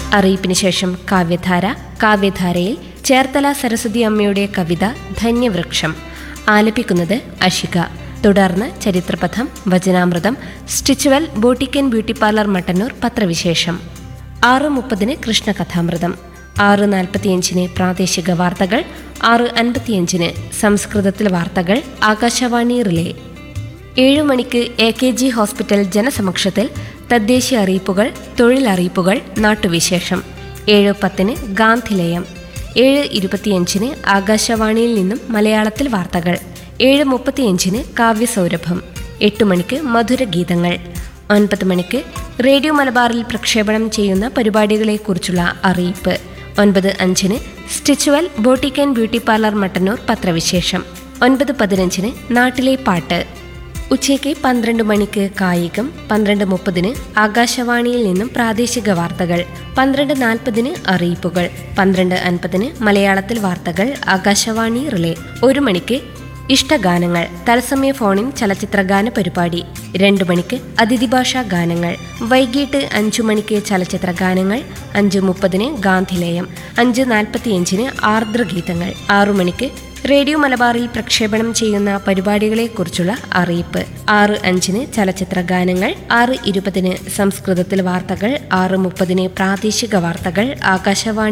അറിയിപ്പിന് ശേഷം കാവ്യധാര കാവ്യധാരയിൽ ചേർത്തല സരസ്വതി അമ്മയുടെ കവിത ധന്യവൃക്ഷം ആലപിക്കുന്നത് അഷിക തുടർന്ന് ചരിത്രപഥം വചനാമൃതം Stitchual boutique and beauty parlour Mattannur പത്രവിശേഷം ആറ് മുപ്പതിന് കൃഷ്ണകഥാമൃതം ആറ് നാൽപ്പത്തിയഞ്ചിന് പ്രാദേശിക വാർത്തകൾ ആറ് അൻപത്തിയഞ്ചിന് സംസ്കൃതത്തിൽ വാർത്തകൾ ആകാശവാണി റിലേ ഏഴു മണിക്ക് എ കെ ജി ഹോസ്പിറ്റൽ ജനസമക്ഷത്തിൽ തദ്ദേശീയ അറിയിപ്പുകൾ തൊഴിലറിയിപ്പുകൾ നാട്ടുവിശേഷം ഏഴ് പത്തിന് ഗാന്ധിലയം ഏഴ് ഇരുപത്തിയഞ്ചിന് ആകാശവാണിയിൽ നിന്നും മലയാളത്തിൽ വാർത്തകൾ ഏഴ് മുപ്പത്തിയഞ്ചിന് കാവ്യസൗരഭം എട്ട് മണിക്ക് മധുരഗീതങ്ങൾ ഒൻപത് മണിക്ക് റേഡിയോ മലബാറിൽ പ്രക്ഷേപണം ചെയ്യുന്ന പരിപാടികളെക്കുറിച്ചുള്ള അറിയിപ്പ് ഒൻപത് അഞ്ചിന് Stitchual boutique and beauty parlour Mattannur പത്രവിശേഷം ഒൻപത് പതിനഞ്ചിന് നാട്ടിലെ പാട്ട് ഉച്ചയ്ക്ക് പന്ത്രണ്ട് മണിക്ക് കായികം പന്ത്രണ്ട് മുപ്പതിന് ആകാശവാണിയിൽ നിന്നും പ്രാദേശിക വാർത്തകൾ പന്ത്രണ്ട് നാൽപ്പതിന് അറിയിപ്പുകൾ പന്ത്രണ്ട് അൻപതിന് മലയാളത്തിൽ വാർത്തകൾ ആകാശവാണി റിലേ ഒരു മണിക്ക് ഇഷ്ടഗാനങ്ങൾ തത്സമയ ഫോണിൻ ചലച്ചിത്രഗാന പരിപാടി രണ്ടു മണിക്ക് അതിഥിഭാഷാ ഗാനങ്ങൾ വൈകിട്ട് അഞ്ചു മണിക്ക് ചലച്ചിത്ര ഗാനങ്ങൾ അഞ്ച് മുപ്പതിന് ഗാന്ധിലേയം അഞ്ച് നാൽപ്പത്തിയഞ്ചിന് ആർദ്രഗീതങ്ങൾ ആറു മണിക്ക് റേഡിയോ മലബാറിൽ പ്രക്ഷേപണം ചെയ്യുന്ന പരിപാടികളെക്കുറിച്ചുള്ള അറിയിപ്പ് ആറ് അഞ്ചിന് ചലച്ചിത്ര ഗാനങ്ങൾ ആറ് ഇരുപതിന് സംസ്കൃതത്തിൽ വാർത്തകൾ ആറ് മുപ്പതിന് പ്രാദേശിക വാർത്തകൾ ആകാശവാണി